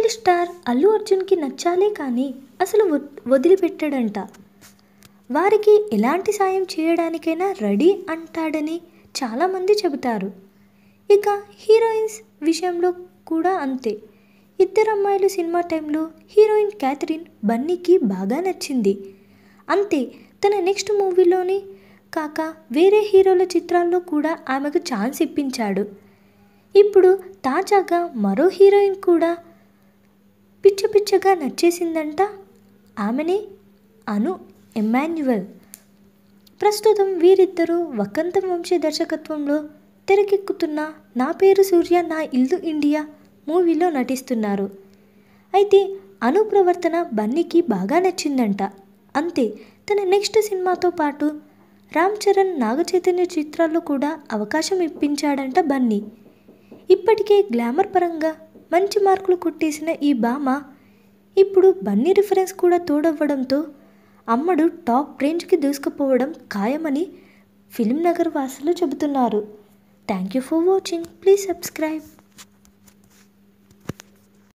Tamil star Allu అర్జున్కి నచ్చాలే కానీ అసలు వ- వదిలిపెట్టాడంట వారికి ఎలాంటి సాయం చేయడానికైనా రెడీ అంటాడని చాలామంది చెబుతారు ఇక హీరోయిన్స్ విషయంలో కూడా అంతే ఇద్దరు అమ్మాయిలు సినిమా టైంలో హీరోయిన్ క్యాథరిన్ బన్నీకి బాగా నచ్చింది అంతే తన నెక్స్ట్ మూవీలోని కాక వేరే హీరోల చిత్రాల్లో కూడా ఆమెకు ఛాన్స్ ఇప్పించాడు ఇప్పుడు తాజాగా మరో హీరోయిన్ కూడా పిచ్చ పిచ్చగా నచ్చేసిందంట ఆమెనే అను ఎమాన్యువల్ ప్రస్తుతం వీరిద్దరూ వకంతం వంశీ దర్శకత్వంలో తెరకెక్కుతున్న నా పేరు సూర్య నా ఇల్లు ఇండియా మూవీలో నటిస్తున్నారు అయితే అను ప్రవర్తన బన్నీకి బాగా నచ్చిందంట అంతే తన నెక్స్ట్ సినిమాతో పాటు రామ్ చరణ్ నాగచైతన్య చిత్రాల్లో కూడా అవకాశం ఇప్పించాడంట బన్నీ ఇప్పటికే గ్లామర్ పరంగా మంచి మార్కులు కొట్టేసిన ఈ భామ ఇప్పుడు బన్నీ రిఫరెన్స్ కూడా తోడవ్వడంతో అమ్మడు టాప్ రేంజ్కి దూసుకుపోవడం ఖాయమని ఫిలిం నగర్ వాసులు చెబుతున్నారు thank you for watching please subscribe